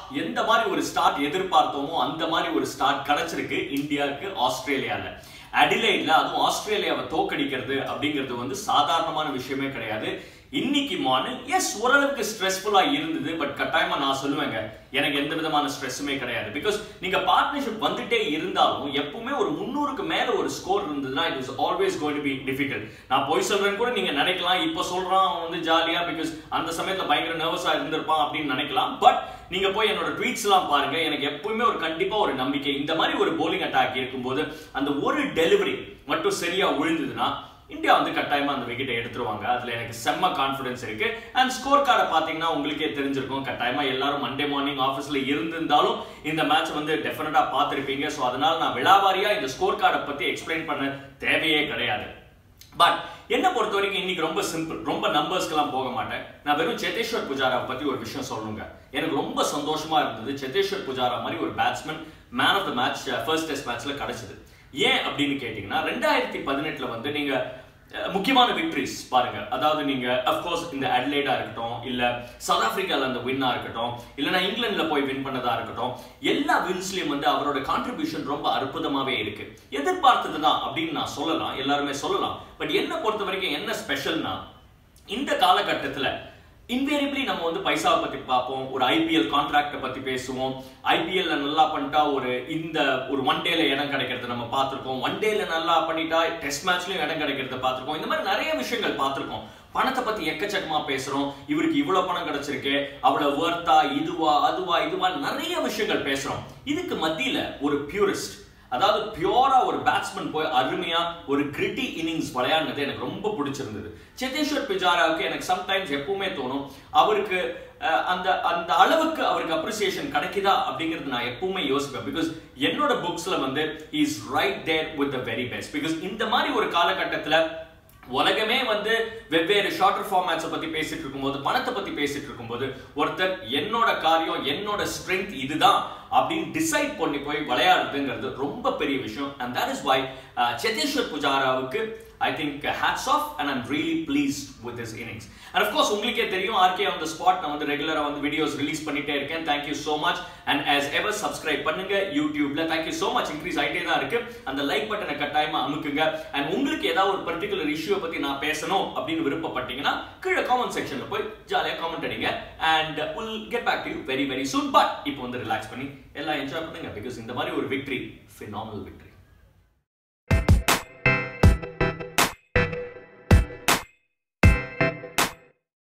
எந்த மாதிரி ஒரு ஸ்டார்ட் எதிர்பார்த்தோமோ அந்த மாதிரி ஒரு ஸ்டார்ட் கிடைச்சிருக்கு இந்தியாவுக்கு ஆஸ்திரேலியால அடிலைட்ல அதுவும் ஆஸ்திரேலியாவை தோக்கடிக்கிறது அப்படிங்கிறது வந்து சாதாரணமான விஷயமே கிடையாது இன்னைக்கு மார்னிங் எஸ் ஓரளவுக்கு ஸ்ட்ரெஸ்ஃபுல்லா இருந்தது பட் கட்டாயமா நான் சொல்லுவேங்க எனக்கு எந்த விதமான ஸ்ட்ரெஸ்ஸுமே கிடையாது பிகாஸ் நீங்க பார்ட்னர்ஷிப் வந்துட்டே இருந்தாலும் எப்பவுமே ஒரு முன்னூறுக்கு மேல ஒரு ஸ்கோர் இருந்ததுன்னா it is always going to be difficult நான் போய் சொல்றேன்னு கூட நீங்க நினைக்கலாம் இப்போ சொல்றான் அவன் வந்து ஜாலியா பிகாஸ் அந்த சமயத்துல பயங்கர நர்வஸா இருந்திருப்பான் அப்படின்னு நினைக்கலாம் பட் நீங்க போய் என்னோட ட்வீட்ஸ் எல்லாம் பாருங்க எனக்கு எப்பவுமே ஒரு கண்டிப்பா ஒரு நம்பிக்கை இந்த மாதிரி ஒரு போலிங் அட்டாக் இருக்கும்போது அந்த ஒரு டெலிவரி மட்டும் சரியா விழுந்ததுன்னா இந்தியா வந்து கட்டாயமா அந்த விக்கெட்டை எடுத்துருவாங்க அதுல எனக்கு செம்ம கான்ஃபிடன்ஸ் இருக்கு அண்ட் ஸ்கோர் கார்டை பாத்தீங்கன்னா உங்களுக்கே தெரிஞ்சிருக்கும் கட்டாயமா எல்லாரும் மண்டே மார்னிங் ஆஃபீஸ்ல இருந்திருந்தாலும் இந்த மேட்ச் வந்து டெஃபினட்டா பார்த்திருப்பீங்க ஸோ அதனால நான் விழாவாரியா இந்த ஸ்கோர் கார்டை பத்தி எக்ஸ்பிளைன் பண்ண தேவையே கிடையாது பட் என்ன பொறுத்த வரைக்கும் இன்னைக்கு ரொம்ப சிம்பிள் ரொம்ப நம்பர்ஸ்க்கெல்லாம் போக மாட்டேன் நான் வெறும் சேத்தேஸ்வர் புஜாரா பத்தி ஒரு விஷயம் சொல்லணுங்க எனக்கு ரொம்ப சந்தோஷமா இருந்தது சேத்தேஸ்வர் புஜாரா மாதிரி ஒரு batsman man of the match first test மேட்ச்ல கிடைச்சது ஏன் அப்படின்னு கேட்டீங்கன்னா ரெண்டாயிரத்தி பதினெட்டுல வந்து நீங்க அஹ், முக்கியமான விக்டரிஸ் பாருங்க அதாவது நீங்க அஃப்கோர்ஸ் இந்த அட்லைடா இருக்கட்டும் இல்ல சவுத் ஆப்பிரிக்கால அந்த வின்னா இருக்கட்டும் இல்லைன்னா இங்கிலாந்துல போய் வின் பண்ணதா இருக்கட்டும் எல்லா வின்ஸ்லயும் வந்து அவரோட கான்ட்ரிபியூஷன் ரொம்ப அற்புதமாவே இருக்கு எதிர்பார்த்ததுதான் அப்படின்னு நான் சொல்லலாம் எல்லாருமே சொல்லலாம் பட் என்ன பொறுத்த வரைக்கும் என்ன ஸ்பெஷல்னா இந்த காலகட்டத்துல இன்வேரியபிளி நம்ம வந்து பைசாவை பத்தி பார்ப்போம் ஒரு ஐபிஎல் கான்ட்ராக்டை பத்தி பேசுவோம் ஐபிஎல்ல நல்லா பண்ணிட்டா ஒரு இந்த ஒரு ஒன் டேல இடம் கிடைக்கிறத நம்ம பார்த்திருக்கோம் ஒன் டேல நல்லா பண்ணிட்டா டெஸ்ட் மேட்ச்லயும் இடம் கிடைக்கிறத பார்த்திருக்கோம் இந்த மாதிரி நிறைய விஷயங்கள் பார்த்திருக்கோம் பணத்தை பத்தி எக்கச்சக்கமா பேசுறோம் இவருக்கு இவ்வளவு பணம் கிடைச்சிருக்கு அவ்வளவு வர்த்தா இதுவா அதுவா இதுவா நிறைய விஷயங்கள் பேசுறோம் இதுக்கு மத்தியில ஒரு பியூரிஸ்ட் அதாவது பியூரா ஒரு பேட்ஸ்மேன் போய் அருமையா ஒரு கிரிட்டி இன்னிங்ஸ் விளையாடினது எனக்கு ரொம்ப பிடிச்சிருந்தது சேத்தேஸ்வர் பிஜாராவுக்கு எனக்கு சம்டைம்ஸ் எப்பவுமே தோணும் அவருக்கு அஹ், அந்த அந்த அளவுக்கு அவருக்கு அப்ரிசியேஷன் கிடைக்குதா அப்படிங்கிறது நான் எப்பவுமே யோசிப்பேன் பிகாஸ் என்னோட புக்ஸ்ல வந்து is right there with the very best because இந்த மாதிரி ஒரு காலகட்டத்துல உலகமே வந்து வெவ்வேறு ஷார்ட்டர் ஃபார்மேட்ஸை பத்தி பேசிட்டு இருக்கும்போது பணத்தை பத்தி பேசிட்டு இருக்கும்போது ஒருத்தர் என்னோட காரியம் என்னோட ஸ்ட்ரென்த் இதுதான் அப்படின்னு டிசைட் பண்ணி போய் விளையாடுறதுங்கிறது ரொம்ப பெரிய விஷயம் and that is why Cheteshwar புஜாராவுக்கு I think hats off and I'm really pleased with this innings and of course உங்களுக்கே தெரியும் ஆர்கே ஆன் த ஸ்பாட் நான் வந்து ரெகுலரா வந்து வீடியோஸ் ரிலீஸ் பண்ணிட்டே இருக்கேன் thank you so much and as ever subscribe பண்ணுங்க யூடியூப்ல தேங்க்யூ so மச் இன்க்ரீஸ் ஆயிட்டே தான் இருக்கு அந்த லைக் பட்டனை கட்டாயமா அமுக்குங்க அண்ட் உங்களுக்கு ஏதாவது ஒரு பர்டிகுலர் இஷ்யூ பத்தி நான் பேசணும் அப்படின்னு விருப்பப்பட்டீங்கன்னா கீழே காமெண்ட் செக்ஷன்ல போய் ஜாலியா காமெண்ட் அடிங்க and will get back to you very very soon but இப்போ வந்து ரிலாக்ஸ் பண்ணி எல்லாம் என்ஜாய் பண்ணுங்க பிகாஸ் இந்த மாதிரி ஒரு விக்டரி phenomenal victory